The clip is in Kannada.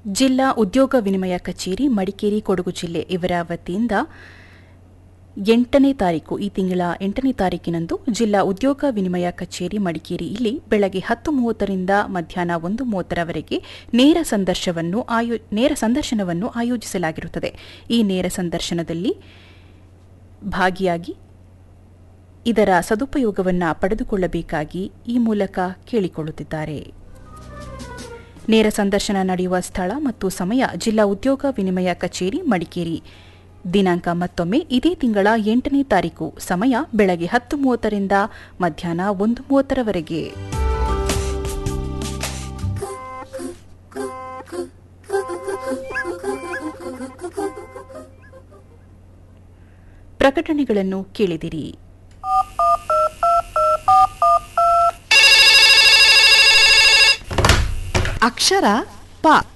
ಜಿಲ್ಲಾ ಉದ್ಯೋಗ ವಿನಿಮಯ ಕಚೇರಿ ಮಡಿಕೇರಿ ಕೊಡಗು ಜಿಲ್ಲೆ ಇವರ ವತಿಯಿಂದ ಎಂಟನೇ ತಾರೀಕು ಈ ತಿಂಗಳ ಎಂಟನೇ ತಾರೀಕಿನಂದು ಜಿಲ್ಲಾ ಉದ್ಯೋಗ ವಿನಿಮಯ ಕಚೇರಿ ಮಡಿಕೇರಿ ಇಲ್ಲಿ ಬೆಳಗ್ಗೆ ಹತ್ತು ಮೂವತ್ತರಿಂದ ಮಧ್ಯಾಹ್ನ ಒಂದು ಮೂವತ್ತರವರೆಗೆ ನೇರ ಸಂದರ್ಶನವನ್ನು ಆಯೋ ನೇರ ಸಂದರ್ಶನವನ್ನು ಆಯೋಜಿಸಲಾಗಿರುತ್ತದೆ ಈ ನೇರ ಸಂದರ್ಶನದಲ್ಲಿ ಭಾಗಿಯಾಗಿ ಇದರ ಸದುಪಯೋಗವನ್ನು ಪಡೆದುಕೊಳ್ಳಬೇಕಾಗಿ ಈ ಮೂಲಕ ಕೇಳಿಕೊಳ್ಳುತ್ತಿದ್ದಾರೆ ನೇರ ಸಂದರ್ಶನ ನಡೆಯುವ ಸ್ಥಳ ಮತ್ತು ಸಮಯ ಜಿಲ್ಲಾ ಉದ್ಯೋಗ ವಿನಿಮಯ ಕಚೇರಿ ಮಡಿಕೇರಿ ದಿನಾಂಕ ಮತ್ತೊಮ್ಮೆ ಇದೇ ತಿಂಗಳ ಎಂಟನೇ ತಾರೀಕು ಸಮಯ ಬೆಳಗ್ಗೆ ಹತ್ತು ಮೂವತ್ತರಿಂದ ಮಧ್ಯಾಹ್ನ ಒಂದು ಮೂವತ್ತರವರೆಗೆ ಪ್ರಕಟಣೆಗಳನ್ನು ಕೇಳಿದಿರಿ ಅಕ್ಷರ ಪ